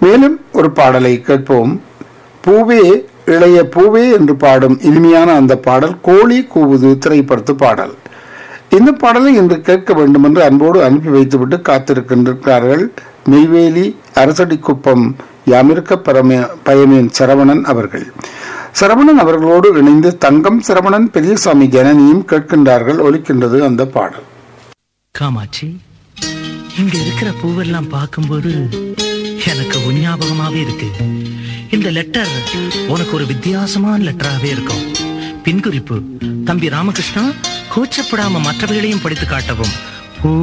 மேலும் ஒரு பாடலை கேட்போம் பூவே இளைய பூவே என்று பாடும் இனிமையான அந்த பாடல் கோழி கூவுது திரைப்படத்து பாடல் இந்த பாடலை இன்று கேட்க வேண்டும் என்று அன்போடு அனுப்பி வைத்துவிட்டு காத்திருக்கின்றார்கள் நெய்வேலி அரசடிக்குப்பம் யாமிருக்க பரம பயமேன் சரவணன் அவர்கள் சரவணன் அவர்களோடு இணைந்து தங்கம் சரவணன் பெரியசாமி ஜனனியும் கேட்கின்றார்கள் ஒலிக்கின்றது அந்த பாடல் காமாட்சி இங்க இருக்கிற பூவெல்லாம் பார்க்கும்போது எனக்கு உன் ஞாபகமாவே இருக்கு இந்த லெட்டர் உனக்கு ஒரு வித்தியாசமான லெட்டராவே இருக்கும் பின்குறிப்பு தம்பி ராமகிருஷ்ணா கூச்சப்படாம மற்றவர்களையும் படித்து காட்டவும்